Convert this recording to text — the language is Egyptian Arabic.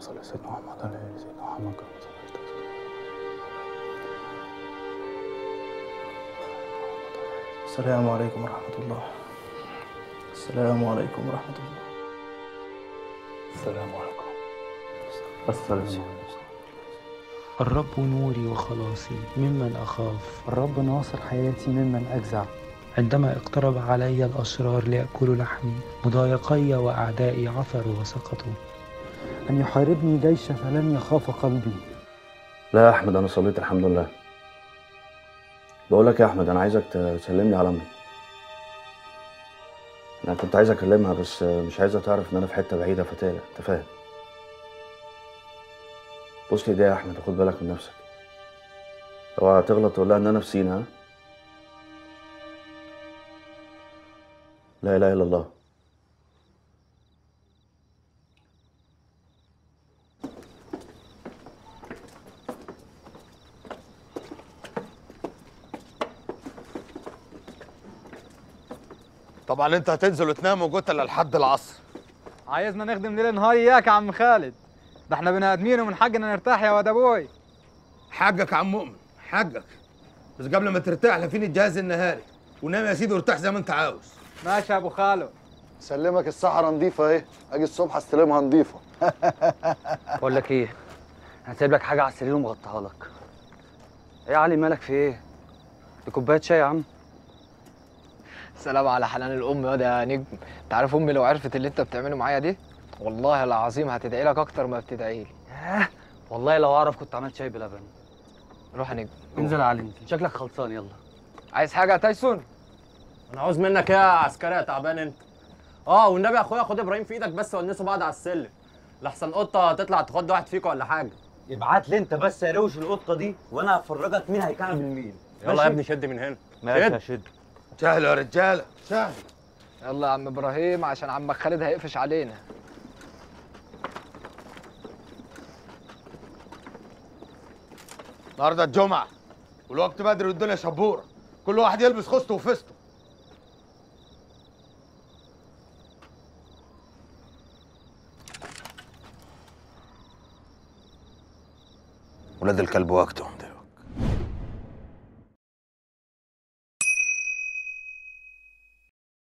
صل على سيدنا محمد على آل سيدنا محمد كما صليت على السلام عليكم ورحمة الله السلام عليكم ورحمة الله السلام عليكم السلام عليكم الرب نوري وخلاصي ممن أخاف الرب ناصر حياتي ممن أجزع عندما اقترب علي الأشرار ليأكلوا لحمي مضايقي وأعدائي عثروا وسقطوا أن يحاربني جيش فلن يخاف قلبي لا يا احمد انا صليت الحمد لله بقول لك يا احمد انا عايزك تسلمني على امي انا كنت عايز اكلمها بس مش عايزها تعرف ان انا في حته بعيده فتقلق انت فاهم بص لي ايديا يا احمد خد بالك من نفسك اوعى تغلط تقول لها ان انا في سينا ها لا اله الا الله طبعا انت هتنزل وتنام وجوت الا لحد العصر عايزنا نخدم ليل نهار اياك يا عم خالد ده احنا بني ادمين ومن حقنا نرتاح يا واد ابوي حقك يا عم مؤمن حقك بس قبل ما ترتاح لفين الجهاز النهاري ونام يا سيدي وارتاح زي ما انت عاوز ماشي يا ابو خالو سلمك الصحراء نظيفة اهي اجي الصبح استلمها نظيفة بقول لك ايه انا سايب لك حاجه على السرير ومغطيها لك ايه يا علي مالك في ايه دي كوبايه شاي يا عم سلام على حنان الام يا ده يا نجم انت عارف امي لو عرفت اللي انت بتعمله معايا دي والله العظيم هتدعي لك اكتر ما بتدعي لي والله لو اعرف كنت عملت شاي بلبن روح يا نجم انزل يا علي انزل شكلك خلصان يلا عايز حاجه يا تايسون انا عاوز منك ايه يا عسكري يا تعبان انت اه والنبي يا اخويا خد ابراهيم في ايدك بس ونسوا بعض على السلم لحسن قطه تطلع تخض واحد فيكم ولا حاجه ابعت لي انت بس يا روش القطه دي وانا هفرجك مين هيكعب مين يلا يا ابني شد من هنا ماشي يا شد سهل يا رجاله سهل يلا يا عم ابراهيم عشان عمك خالد هيقفش علينا النهارده الجمعه والوقت بدري والدنيا شبوره كل واحد يلبس خسته وفسته ولاد الكلب وقته